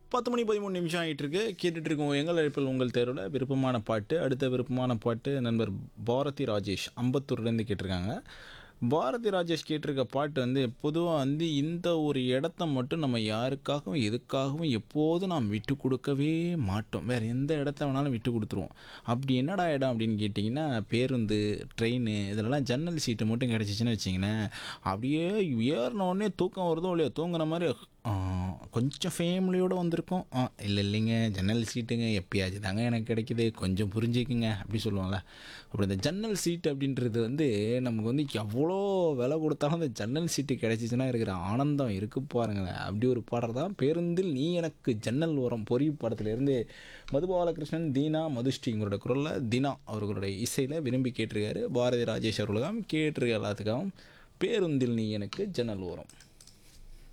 பத்து மணி பதிமூணு நிமிஷம் ஆகிட்டு இருக்கு கேட்டுட்டு இருக்கோம் எங்கள் அழைப்பில் உங்கள் தேர்வில் விருப்பமான பாட்டு அடுத்த விருப்பமான பாட்டு நண்பர் பாரதி ராஜேஷ் அம்பத்தூர்லேருந்து கேட்டிருக்காங்க பாரதி ராஜேஷ் கேட்டிருக்க பாட்டு வந்து பொதுவாக வந்து இந்த ஒரு இடத்த மட்டும் நம்ம யாருக்காகவும் எதுக்காகவும் எப்போதும் நாம் விட்டு கொடுக்கவே மாட்டோம் வேறு எந்த இடத்த வேணாலும் விட்டு கொடுத்துருவோம் அப்படி என்னடா இடம் அப்படின்னு கேட்டிங்கன்னா பேருந்து ட்ரெயின் இதெல்லாம் ஜன்னல் சீட்டு மட்டும் கிடச்சிச்சின்னு வச்சிங்களேன் அப்படியே ஏறின உடனே தூக்கம் வருதோ இல்லையோ தூங்குன மாதிரி ஆ, கொஞ்சம் ஃபேமிலியோடு வந்திருக்கோம் ஆ இல்லை இல்லைங்க ஜன்னல் சீட்டுங்க எப்பயாச்சும் தாங்க எனக்கு கிடைக்குது கொஞ்சம் புரிஞ்சுக்குங்க அப்படி சொல்லுவாங்கள்ல அப்படி இந்த ஜன்னல் சீட் அப்படின்றது வந்து நமக்கு வந்து எவ்வளோ விலை கொடுத்தாலும் அந்த ஜன்னல் சீட்டு கிடைச்சிச்சுன்னா இருக்கிற ஆனந்தம் இருக்கு பாருங்களேன் அப்படி ஒரு பாடல் தான் பேருந்தில் நீ எனக்கு ஜன்னல் ஓரம் பொறி படத்துலேருந்து மதுபாலகிருஷ்ணன் தீனா மதுஸ்ரீ இவங்களோட குரலில் தீனா அவர்களுடைய இசையில் விரும்பி கேட்டிருக்காரு பாரதி ராஜேஷ் அவர்களுக்கும் கேட்டிருக்க எல்லாத்துக்காகவும் பேருந்தில் நீ எனக்கு ஜன்னல் ஓரம்